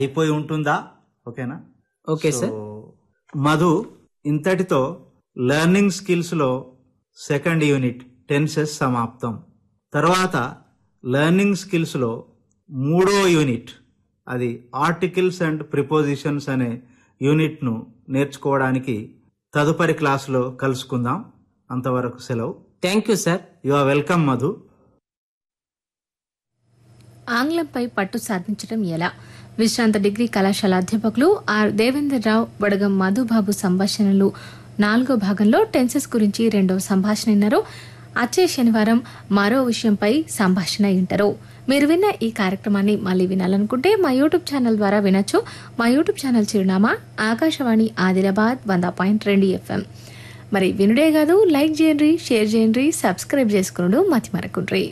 అయిపోయి ఉంటుందా ఓకేనా ఓకే సార్ సో, మధు ఇంతటితో లెర్నింగ్ స్కిల్స్ లో సెకండ్ యూనిట్ టెన్సెస్ సమాప్తం తర్వాత లెర్నింగ్ స్కిల్స్ లో మూడో యూనిట్ అది ఆర్టికల్స్ అండ్ ప్రిపోజిషన్స్ అనే యూనిట్ ను నేర్చుకోవడానికి తదుపరి క్లాసులో కలుసుకుందాం అంతవరకు సెలవు thank you sir you are welcome Madhu ఆంగ్లంపై పట్టు సాధించడం ఎలా విశ్రాంత డిగ్రీ కళాశాల అధ్యాపకులు ఆర్ దేవేందర్ రావు బడగం మధుబాబు సంభాషణలు నాలుగో భాగంలో టెన్సెస్ గురించి రెండవ సంభాషణ విన్నారు వచ్చే శనివారం మరో విషయంపై సంభాషణ వింటారు మీరు విన్న ఈ కార్యక్రమాన్ని మళ్ళీ వినాలనుకుంటే మా యూట్యూబ్ ఛానల్ ద్వారా వినొచ్చు మా యూట్యూబ్ ఛానల్ చిరునామా ఆకాశవాణి ఆదిలాబాద్ వంద పాయింట్ రెండు ఎఫ్ఎం మరి వినుడే కాదు లైక్ చేయండి షేర్ చేయండి సబ్స్క్రైబ్ చేసుకున్నాడు మతి మరకుండ్రి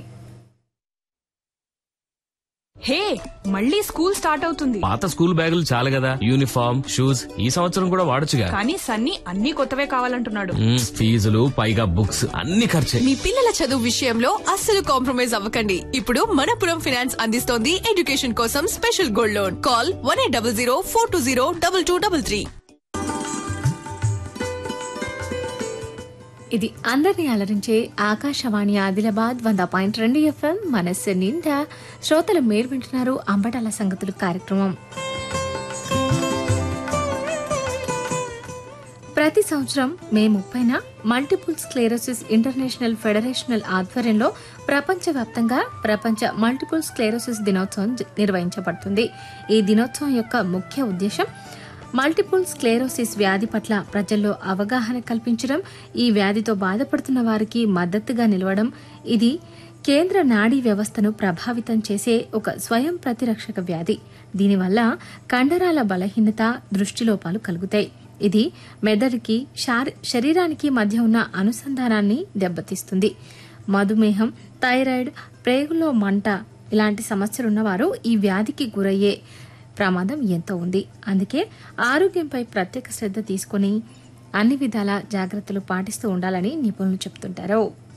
హే మళ్ళీ స్కూల్ స్టార్ట్ అవుతుంది పాత స్కూల్ బ్యాగులు చాలు కదా యూనిఫామ్ షూస్ ఈ సంవత్సరం కూడా వాడొచ్చుగా కానీ సన్నీ అన్ని కొత్తవే కావాలంటున్నాడు మ్మ్, ఫీజులు పైగా బుక్స్ అన్ని ఖర్చే మీ పిల్లల చదువు విషయంలో అస్సలు కాంప్రమైజ్ అవ్వకండి ఇప్పుడు మనపురం ఫినాన్స్ అందిస్తోంది ఎడ్యుకేషన్ కోసం special gold loan call one eight double zero four two zero double two double three ఇది అందరినీ అలరించే ఆకాశవాణి ఆదిలాబాద్ వంద పాయింట్ రెండు ఎఫ్ఎం మనస్సు నిండా శ్రోతలు మీరు వింటున్నారు అంబటాల సంగతులు కార్యక్రమం ప్రతి సంవత్సరం మే ముప్పైన మల్టిపుల్ స్క్లెరోసిస్ ఇంటర్నేషనల్ ఫెడరేషనల్ ఆధ్వర్యంలో ప్రపంచవ్యాప్తంగా ప్రపంచ మల్టిపుల్ స్క్లెరోసిస్ దినోత్సవం జ- నిర్వహించబడుతుంది ఈ దినోత్సవం యొక్క ముఖ్య ఉద్దేశం మల్టిపుల్ స్క్లెరోసిస్ వ్యాధి పట్ల ప్రజల్లో అవగాహన కల్పించడం ఈ వ్యాధితో బాధపడుతున్న వారికి మద్దతుగా నిలవడం ఇది కేంద్ర నాడీ వ్యవస్థను ప్రభావితం చేసే ఒక స్వయం ప్రతిరక్షక వ్యాధి దీనివల్ల కండరాల బలహీనత దృష్టిలోపాలు కలుగుతాయి ఇది మెదడుకి శారీ- శరీరానికి మధ్య ఉన్న అనుసంధానాన్ని దెబ్బతీస్తుంది మధుమేహం థైరాయిడ్ ప్రేగులో మంట ఇలాంటి సమస్యలున్నవారు ఈ వ్యాధికి గురయ్యే ప్రమాదం ఎంతో ఉంది అందుకే ఆరోగ్యంపై ప్రత్యేక శ్రద్ధ తీసుకొని అన్ని విధాల జాగ్రత్తలు పాటిస్తూ ఉండాలని నిపుణులు చెబుతుంటారు